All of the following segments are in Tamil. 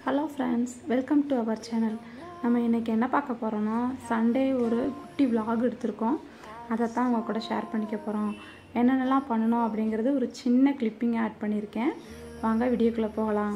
hello friends welcome to our channel நம்ம இன்றைக்கி என்ன பார்க்க போகிறோன்னா சண்டே ஒரு குட்டி vlog எடுத்திருக்கோம் அதை தான் உங்கள் கூட ஷேர் பண்ணிக்க போகிறோம் என்னென்னலாம் பண்ணணும் அப்படிங்கிறது ஒரு சின்ன கிளிப்பிங் ஆட் பண்ணியிருக்கேன் வாங்க வீடியோக்குள்ளே போகலாம்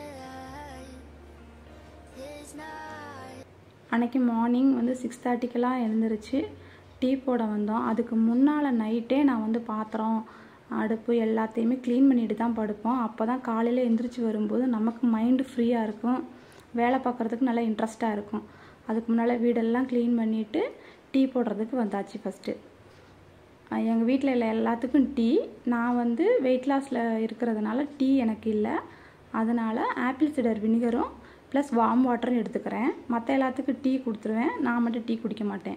அன்னைக்கு மார்னிங் வந்து சிக்ஸ் தேர்ட்டிக்கெல்லாம் எழுந்திரிச்சு டீ போட வந்தோம் அதுக்கு முன்னால் நைட்டே நான் வந்து பாத்திரம் அடுப்பு எல்லாத்தையுமே க்ளீன் பண்ணிட்டு தான் படுப்போம் அப்போ தான் காலையில் எந்திரிச்சு வரும்போது நமக்கு மைண்டு ஃப்ரீயாக இருக்கும் வேலை பார்க்குறதுக்கு நல்லா இன்ட்ரெஸ்ட்டாக இருக்கும் அதுக்கு முன்னால் வீடெல்லாம் க்ளீன் பண்ணிவிட்டு டீ போடுறதுக்கு வந்தாச்சு ஃபஸ்ட்டு எங்கள் வீட்டில் இல்லை எல்லாத்துக்கும் டீ நான் வந்து வெயிட் லாஸில் இருக்கிறதுனால டீ எனக்கு இல்லை அதனால் ஆப்பிள் சிடர் வினிகரும் ப்ளஸ் வார்ம் வாட்டரும் எடுத்துக்கிறேன் மற்ற எல்லாத்துக்கும் டீ கொடுத்துருவேன் நான் மட்டும் டீ குடிக்க மாட்டேன்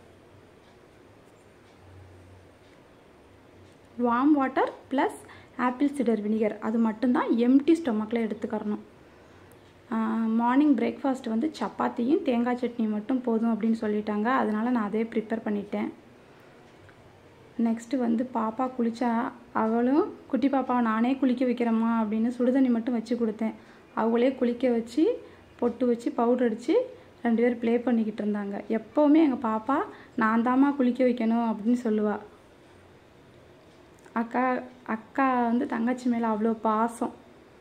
warm water plus apple cider vinegar அது மட்டும்தான் எம்டி ஸ்டொமக்கில் எடுத்துக்கிறணும் மார்னிங் பிரேக்ஃபாஸ்ட் வந்து சப்பாத்தியும் தேங்காய் சட்னி மட்டும் போதும் அப்படின்னு சொல்லிட்டாங்க அதனால் நான் அதே ப்ரிப்பேர் பண்ணிட்டேன் நெக்ஸ்ட்டு வந்து பாப்பா குளித்தா அவளும் குட்டி பாப்பாவை நானே குளிக்க வைக்கிறேம்மா அப்படின்னு சுடுதண்ணி மட்டும் வச்சு கொடுத்தேன் அவங்களே குளிக்க வச்சு பொட்டு வச்சு பவுடர் அடித்து ரெண்டு பேர் ப்ளே பண்ணிக்கிட்டு இருந்தாங்க எப்போவுமே எங்கள் பாப்பா நான் தாம்மா குளிக்க வைக்கணும் அப்படின்னு சொல்லுவாள் அக்கா அக்கா வந்து தங்கச்சி மேலே அவ்வளோ பாசம்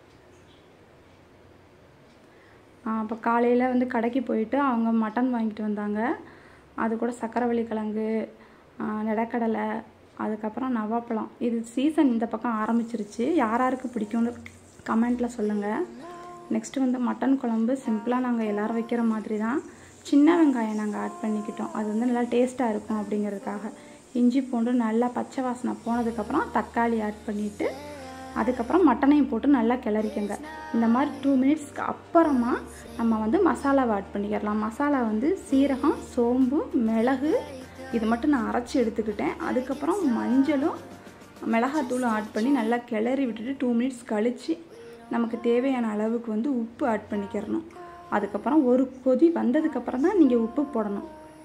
அப்போ காலையில் வந்து கடைக்கு போயிட்டு அவங்க மட்டன் வாங்கிட்டு வந்தாங்க அது கூட சக்கரவள்ளி கிழங்கு நிலக்கடலை அதுக்கப்புறம் நவாப்பழம் இது சீசன் இந்த பக்கம் ஆரம்பிச்சிருச்சு யார் யாருக்கு பிடிக்கும்னு கமெண்ட்டில் சொல்லுங்கள் நெக்ஸ்ட்டு வந்து மட்டன் குழம்பு சிம்பிளாக நாங்கள் எல்லோரும் வைக்கிற மாதிரி தான் சின்ன வெங்காயம் நாங்கள் ஆட் பண்ணிக்கிட்டோம் அது வந்து நல்லா டேஸ்ட்டாக இருக்கும் அப்படிங்கிறதுக்காக இஞ்சி பூண்டு நல்லா பச்சை வாசனை போனதுக்கப்புறம் தக்காளி ஆட் பண்ணிவிட்டு அதுக்கப்புறம் மட்டனையும் போட்டு நல்லா கிளறிக்கங்க இந்த மாதிரி டூ மினிட்ஸ்க்கு அப்புறமா நம்ம வந்து மசாலாவை ஆட் பண்ணிக்கிறலாம் மசாலா வந்து சீரகம் சோம்பு மிளகு இது மட்டும் நான் அரைச்சி எடுத்துக்கிட்டேன் அதுக்கப்புறம் மஞ்சளும் மிளகாத்தூளும் ஆட் பண்ணி நல்லா கிளறி விட்டுட்டு டூ மினிட்ஸ் கழித்து நமக்கு தேவையான அளவுக்கு வந்து உப்பு ஆட் பண்ணிக்கிறணும் அதுக்கப்புறம் ஒரு கொதி வந்ததுக்கப்புறம் தான் நீங்கள் உப்பு போடணும்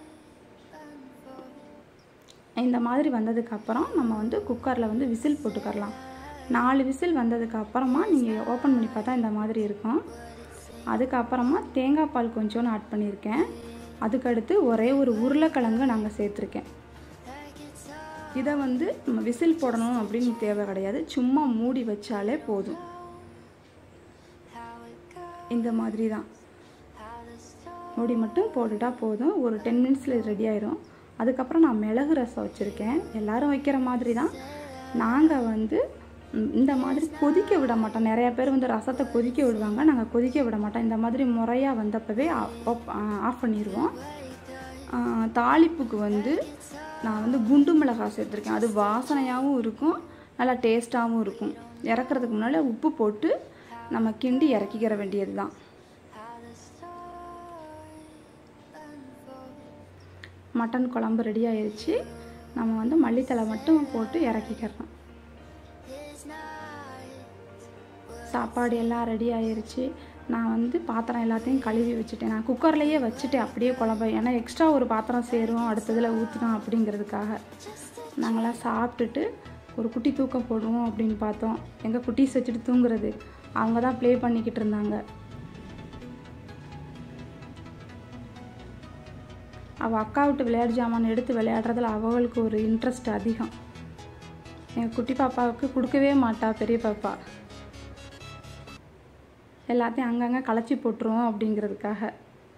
இந்த மாதிரி வந்ததுக்கப்புறம் நம்ம வந்து குக்கரில் வந்து விசில் போட்டுக்கரலாம் நாலு விசில் வந்ததுக்கு அப்புறமா நீங்கள் ஓப்பன் பண்ணி பார்த்தா இந்த மாதிரி இருக்கும் அதுக்கப்புறமா தேங்காய் பால் கொஞ்சோன்னு ஆட் பண்ணியிருக்கேன் அதுக்கடுத்து ஒரே ஒரு உருளைக்கிழங்கு நாங்கள் சேர்த்துருக்கேன் இதை வந்து நம்ம விசில் போடணும் அப்படின்னு தேவை கிடையாது சும்மா மூடி வச்சாலே போதும் இந்த மாதிரி தான் மூடி மட்டும் போட்டுட்டா போதும் ஒரு டென் மினிட்ஸில் ரெடி ஆயிரும் அதுக்கப்புறம் நான் மிளகு ரசம் வச்சுருக்கேன் எல்லோரும் வைக்கிற மாதிரி தான் நாங்கள் வந்து இந்த மாதிரி கொதிக்க விட மாட்டோம் நிறையா பேர் வந்து ரசத்தை கொதிக்க விடுவாங்க நாங்கள் கொதிக்க விட மாட்டோம் இந்த மாதிரி முறையாக வந்தப்பவே ஆஃப் பண்ணிடுவோம் தாளிப்புக்கு வந்து நான் வந்து குண்டு மிளகாய் சேர்த்துருக்கேன் அது வாசனையாகவும் இருக்கும் நல்லா டேஸ்ட்டாகவும் இருக்கும் இறக்குறதுக்கு முன்னால் உப்பு போட்டு நம்ம கிண்டி இறக்கிக்கிற வேண்டியது தான் மட்டன் குழம்பு ரெடி ஆயிடுச்சு நம்ம வந்து மல்லித்தலை மட்டும் போட்டு இறக்கிக்கிறோம் சாப்பாடு எல்லாம் ரெடி ஆயிடுச்சு நான் வந்து பாத்திரம் எல்லாத்தையும் கழுவி வச்சுட்டேன் நான் குக்கர்லேயே வச்சுட்டேன் அப்படியே குழம்பு ஏன்னா எக்ஸ்ட்ரா ஒரு பாத்திரம் சேரும் அடுத்ததில் ஊற்றணும் அப்படிங்கிறதுக்காக நாங்களாம் சாப்பிட்டுட்டு ஒரு குட்டி தூக்கம் போடுவோம் அப்படின்னு பார்த்தோம் எங்கள் குட்டீஸ் வச்சுட்டு தூங்குறது அவங்க தான் ப்ளே பண்ணிக்கிட்டு இருந்தாங்க அவள் அக்கா விட்டு விளையாட்டு ஜாமான் எடுத்து விளையாடுறதுல அவளுக்கு ஒரு இன்ட்ரெஸ்ட் அதிகம் எங்கள் குட்டி பாப்பாவுக்கு கொடுக்கவே மாட்டா பெரிய பாப்பா எல்லாத்தையும் அங்கங்கே களைச்சி போட்டுருவோம் அப்படிங்கிறதுக்காக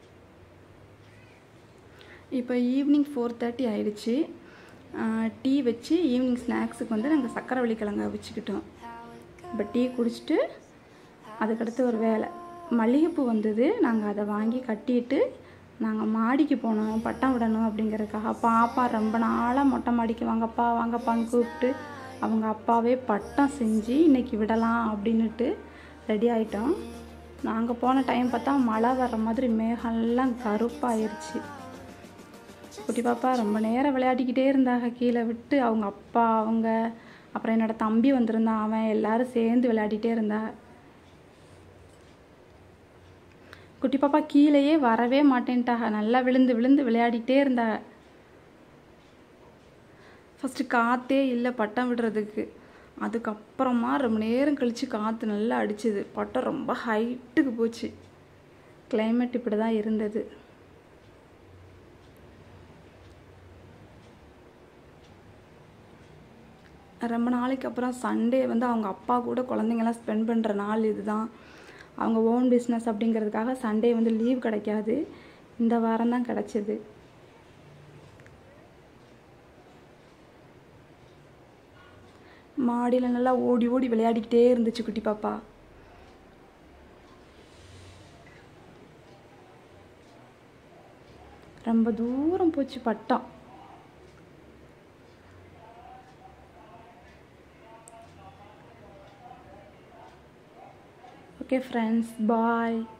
இப்போ ஈவினிங் ஃபோர் தேர்ட்டி ஆயிடுச்சு டீ வச்சு ஈவினிங் ஸ்நாக்ஸுக்கு வந்து நாங்கள் சக்கரவள்ளி கிழங்க வச்சுக்கிட்டோம் இப்போ டீ குடிச்சிட்டு அதுக்கடுத்து ஒரு வேலை மல்லிகைப்பூ வந்தது நாங்கள் அதை வாங்கி கட்டிட்டு நாங்கள் மாடிக்கு போனோம் பட்டம் விடணும் அப்படிங்கிறதுக்காக பாப்பா ரொம்ப நாளாக மொட்டை மாடிக்கு வாங்கப்பா வாங்கப்பான்னு கூப்பிட்டு அவங்க அப்பாவே பட்டம் செஞ்சு இன்றைக்கி விடலாம் அப்படின்னுட்டு ரெடி ஆகிட்டோம் நாங்கள் போன டைம் பார்த்தா மழை வர்ற மாதிரி மேகம்லாம் கருப்பாயிருச்சு குட்டி பாப்பா ரொம்ப நேரம் விளையாடிக்கிட்டே இருந்தாங்க கீழே விட்டு அவங்க அப்பா அவங்க அப்புறம் என்னோடய தம்பி வந்திருந்தான் அவன் எல்லோரும் சேர்ந்து விளையாடிட்டே இருந்தாங்க குட்டி பாப்பா கீழேயே வரவே மாட்டேன்ட்டாக நல்லா விழுந்து விழுந்து விளையாடிட்டே இருந்தாங்க ஃபஸ்ட்டு காற்றே இல்லை பட்டம் விடுறதுக்கு அதுக்கப்புறமா ரொம்ப நேரம் கழித்து காற்று நல்லா அடிச்சுது பட்டம் ரொம்ப ஹைட்டுக்கு போச்சு கிளைமேட் இப்படி தான் இருந்தது ரொம்ப நாளைக்கு அப்புறம் சண்டே வந்து அவங்க அப்பா கூட குழந்தைங்கலாம் ஸ்பெண்ட் பண்ணுற நாள் இதுதான் அவங்க ஓன் பிஸ்னஸ் அப்படிங்கிறதுக்காக சண்டே வந்து லீவ் கிடைக்காது இந்த வாரம் தான் கிடச்சிது மாடியில் நல்லா ஓடி ஓடி விளையாடிக்கிட்டே இருந்துச்சு குட்டி பாப்பா ரொம்ப தூரம் போச்சு பட்டம் ஓகே ஃப்ரெண்ட்ஸ் பாய்